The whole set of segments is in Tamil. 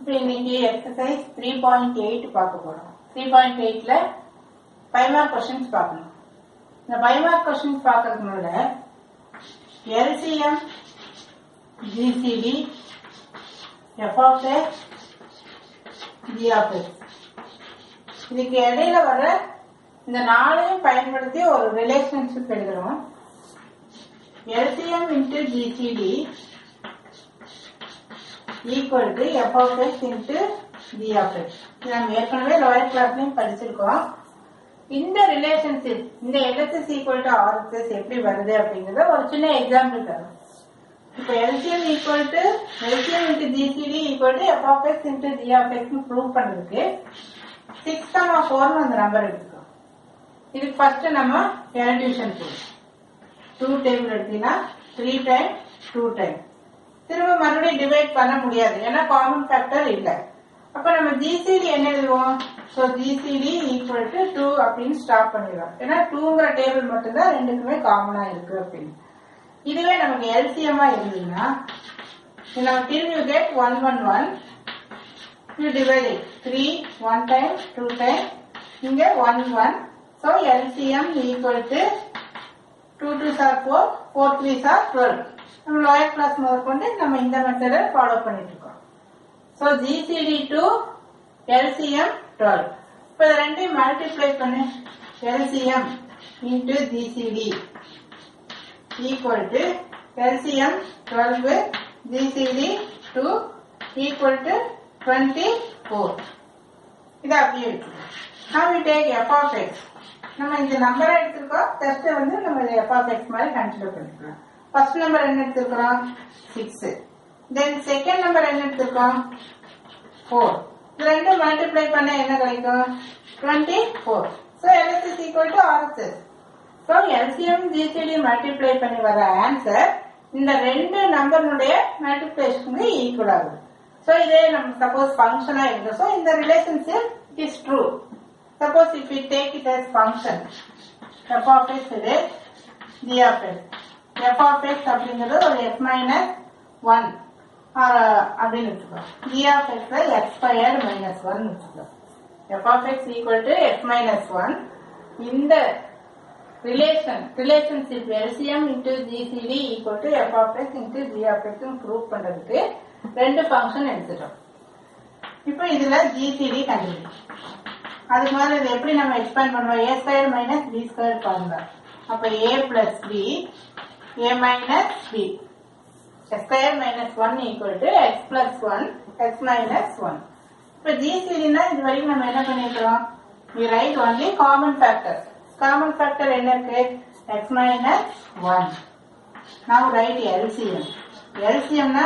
இப்போ இன்னைக்கு எக்ஸசைஸ் த்ரீ பாயிண்ட் எயிட் பார்க்க போறோம் த்ரீ பாயிண்ட் எயிட்ல ஃபைவ் மார்க் கொஸ்டின்ஸ் பார்க்கணும் இந்த ஃபைவ் மார்க் கொஸ்டின்ஸ் பார்க்கறதுக்கு முன்னாடி எல்சிஎம் ஜிசிடி எஃப்ஆர்எஸ் ஜிஆர்எஸ் இதுக்கு இடையில வர இந்த நாளையும் பயன்படுத்தி ஒரு ரிலேஷன்ஷிப் எழுதுறோம் LCM into GCD equal to F of X into G of X இது நம்ம ஏற்கனவே லோயர் கிளாஸ்லயும் படிச்சிருக்கோம் இந்த ரிலேஷன்ஷிப் இந்த எல்எஸ்எஸ் ஈக்குவல் டு ஆர்எஸ்எஸ் எப்படி வருது அப்படிங்கறத ஒரு சின்ன எக்ஸாம்பிள் தரும் இப்போ LCM equal to LCM into GCD equal to F of X into G of X prove பண்றதுக்கு சிக்ஸ் கமா ஃபோர்னு அந்த நம்பர் எடுத்துக்கோம் இதுக்கு ஃபர்ஸ்ட் நம்ம எலக்ட்ரிஷன் போடுவோம் டூ டேபிள் எடுத்தீங்கன்னா த்ரீ டைம் டூ டைம் திரும்ப மறுபடியும் டிவைட் பண்ண முடியாது ஏன்னா காமன் ஃபேக்டர் இல்ல அப்ப நம்ம ஜிசிடி என்ன எழுதுவோம் so GCD equal to two அப்படின்னு ஸ்டாப் பண்ணிடுவோம் ஏன்னா டூங்கிற டேபிள் மட்டும்தான் ரெண்டுக்குமே காமனா இருக்கு அப்படின்னு இதுவே நமக்கு எல்சிஎம்மா இருந்ததுன்னா நம்ம till you get one one one you divide it three one time two time இங்க one one so LCM equal to two two சார் ஃபோர் ஃபோர் த்ரீ சார் டுவெல் நம்ம லோயர் கிளாஸ் முதற்கொண்டு நம்ம இந்த மெத்தடை ஃபாலோ பண்ணிட்டு இருக்கோம் so GCD to LCM twelve இப்போ இது ரெண்டையும் மல்டிப்ளை பண்ணு LCM into GCD equal to LCM twelve GCD two equal to twenty four இது அப்படியே இருக்கு Now we take f of x. நம்ம இந்த நம்பரை எடுத்திருக்கோம் ஜஸ்ட் வந்து நம்ம எஃப் ஆஃப் எக்ஸ் மாதிரி கன்சிடர் பண்ணிக்கலாம் ஃபர்ஸ்ட் நம்பர் என்ன எடுத்திருக்கிறோம் சிக்ஸ் தென் செகண்ட் நம்பர் என்ன எடுத்திருக்கோம் ஃபோர் இது ரெண்டும் மல்டிப்ளை பண்ண என்ன கிடைக்கும் twenty four so LHS equal to RHS so LCM GCD multiply பண்ணி வர ஆன்சர் இந்த ரெண்டு நம்பருடைய மல்டிப்ளேஷனுக்கு ஈக்குவல் ஆகுது ஸோ இதே நம்ம சப்போஸ் ஃபங்க்ஷனா இருக்கு ஸோ இந்த relationship is true suppose if you take it as function f of x இது g of x f of x அப்படிங்கிறது ஒரு x மைனஸ் ஒன் அப்படின்னு வச்சுக்கோ g of x x square minus one வச்சுக்கோ f of x equal to x minus one இந்த relation relationship LCM into GCD equal to F of X into G of X prove பண்றதுக்கு ரெண்டு ஃபங்க்ஷன் எடுத்துட்டோம் இப்போ இதுல ஜிசிடி கண்டுபிடிக்கும் அதுக்கு முதல்ல இது எப்படி நம்ம எக்ஸ்பேண்ட் பண்ணுவோம் A square minus B square பாருங்க அப்ப A plus B A minus B X square minus one equal to X plus one X minus one இப்ப ஜிசிடினா இது வரைக்கும் நம்ம என்ன பண்ணிருக்கிறோம் we write only common factor common factor என்ன இருக்கு X minus one now right LCM எல்சிஎம்னா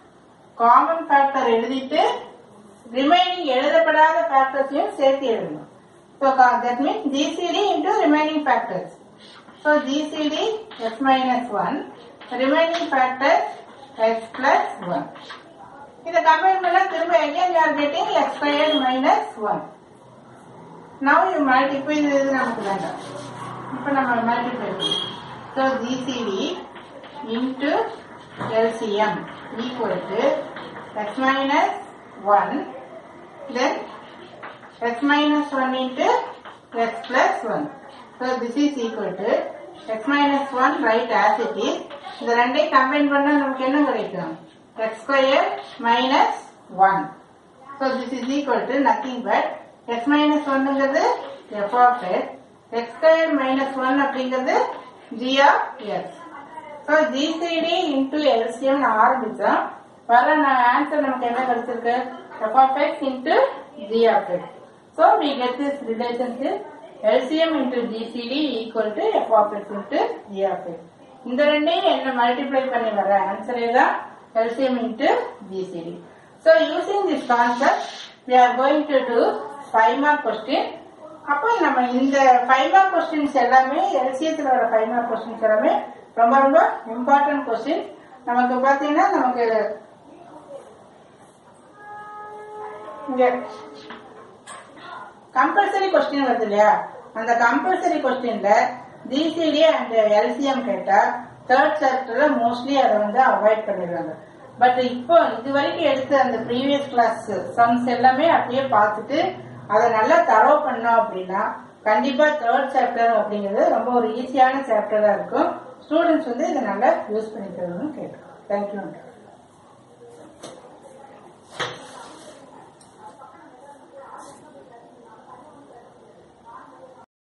காமன் ஃபேக்டர் எழுதிட்டு ரிமைனிங் எழுதப்படாத ஃபேக்டர்ஸையும் சேர்த்து எழுதணும் so that means GCD into remaining factors so GCD X minus one remaining factor X plus one இதை கம்பைன் பண்ணா திரும்ப again you are getting x squared minus 1 now you multiply இது இது நமக்கு வேண்டாம் இப்போ நம்ம மல்டிப்ளை பண்ணுவோம் so GCD into LCM equal to X minus one then x minus 1 into x plus 1. So this is equal to x minus 1 right as it is. இந்த ரெண்டை கம்பைன் பண்ணா நமக்கு என்ன கிடைக்கும் x square minus 1. So this is equal to nothing but x minus 1ங்கிறது f of x. x square minus 1 அப்படிங்கிறது g of x. So GCD into LCM னு ஆரம்பிச்சோம் வர ஆன்சர் நமக்கு என்ன கிடைச்சிருக்கு f of x into g of x. So we get this relationship LCM into GCD equal to f of x into g of x. இந்த ரெண்டையும் என்ன மல்டிப்ளை பண்ணி வர ஆன்சரே தான் LCM into GCD. So using this concept we are going to do five mark question. அப்போ நம்ம இந்த ஃபைவ் மார்க் கொஸ்டின்ஸ் எல்லாமே எல்சிஎத்தில் வர ஃபைவ் மார்க் கொஸ்டின்ஸ் எல்லாமே ரொம்ப ரொம்ப இம்பார்ட்டன்ட் கொஸ்டின் நமக்கு பார்த்தீங்கன்னா நமக்கு இங்க கம்பல்சரி கொஸ்டின் வருது இல்லையா அந்த கம்பல்சரி கொஸ்டின்ல ஜிசிடி அண்ட் எல்சிஎம் கேட்டா தேர்ட் சாப்டர்ல மோஸ்ட்லி அதை வந்து அவாய்ட் பண்ணிடுவாங்க பட் இப்போ இது வரைக்கும் எடுத்த அந்த ப்ரீவியஸ் கிளாஸ் சம்ஸ் எல்லாமே அப்படியே பார்த்துட்டு அதை நல்லா தரோ பண்ணோம் அப்படின்னா கண்டிப்பா தேர்ட் சாப்டர் அப்படிங்கிறது ரொம்ப ஒரு ஈஸியான சாப்டரா இருக்கும் ஸ்டூடெண்ட்ஸ் வந்து இதை நல்லா யூஸ் பண்ணிக்கிறதுன்னு கேட்டுக்கோம் தேங்க்யூ